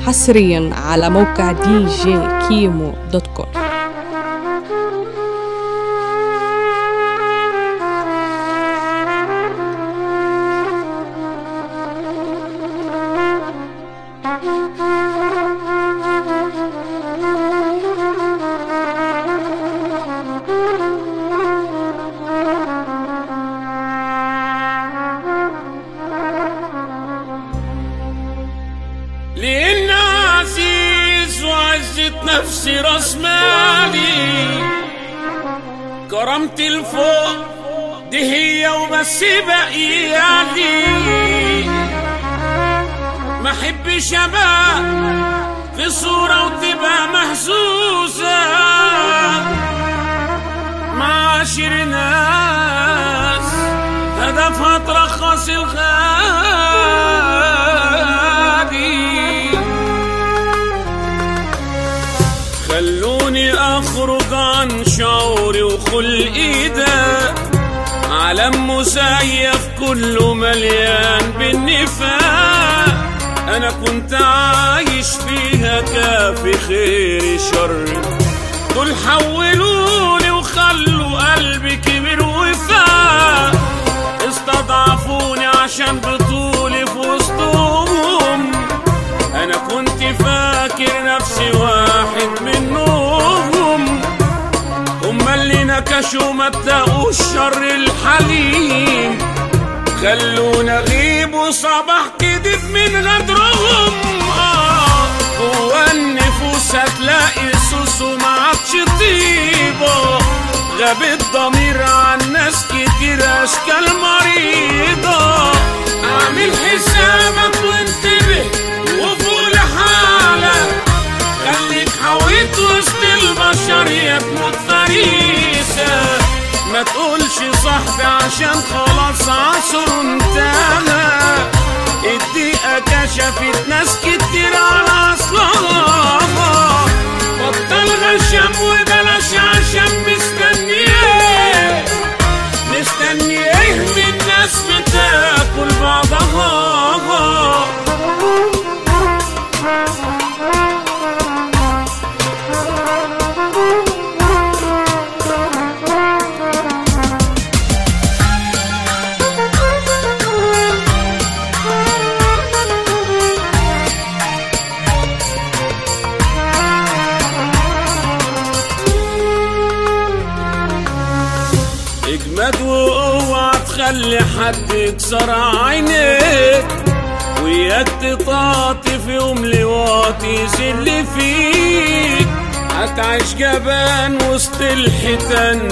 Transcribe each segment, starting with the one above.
حصريا على موقع دي جي كيمو دوت كوم لأن عزيز وعزة نفسي راس مالي كرامتي الفوق دي هي وبس بقيالي ما احبش ابقى في صورة وتبقى محسوسة مع عشر ناس هدفها ترخص الغادي خلوني اخرج عن شعوري وخلقي ده عالم مزيف كله مليان بالنفاق انا كنت عايش فيها كافي خير شر دول حولوني وخلوا قلبي كبر وفاق استضعفوني عشان بطولي في وسطهم انا كنت فاكر نفسي واحد منهم هما اللي نكشوا ما اتقوا الشر الحليم خلونا اغيب وصباح كدب من غدرهم آه جوا النفوس هتلاقي سوس وما عادش طيبه غاب الضمير عن ناس كتير اشكال مريضه اعمل حسابك وانتبه وفوق لحالك خليك حويت وسط البشر يا تموت فريسة ما تقولش صاحبي عشان خلاص عصر انتهى الدقيقة كشفت ناس كتير على اصلها بطل غشام وبلاش عشان مستني ايه مستني ايه من ناس بتاكل بعضها اجمد واوعى تخلي حد يكسر عينيك وياك تطاطي في يوم لواطي يذل فيك هتعيش جبان وسط الحيتان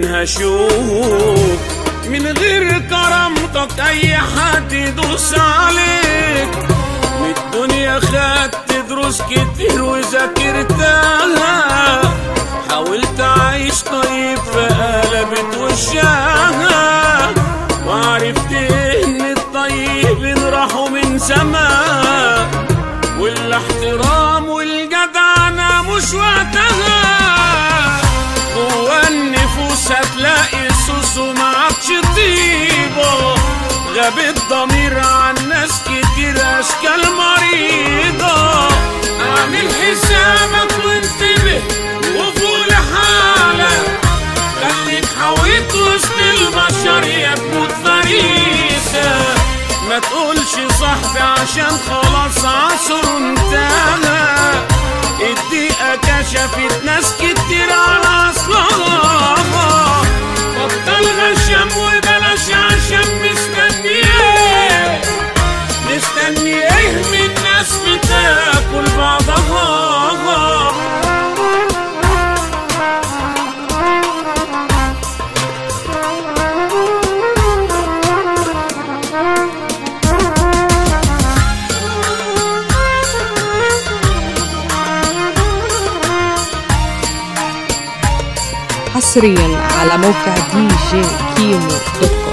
هينهشوك من غير كرامتك اي حد يدوس عليك من الدنيا خدت دروس كتير وذاكرتها حاولت اعيش طيب فقلبت وشها وعرفت ان الطيبين راحوا من زمان والاحترام والجدعنة مش وقتها جوا النفوس هتلاقي سوس وما عادش طيبة غاب الضمير عن ناس كتير اشكال مريضة اعمل حسابك وانتبه وفوق لحالك خليك حويت وسط البشر يا تموت فريسة ما تقولش صاحبي عشان خلاص عصر انتهى الدقيقة كشفت ناس كتير على اصلها بطل غشام وبلاش عشان مستني ايه مستني ايه من ناس بتاكل بعضها حصريا على موقع دي جي كيمو دوت كوم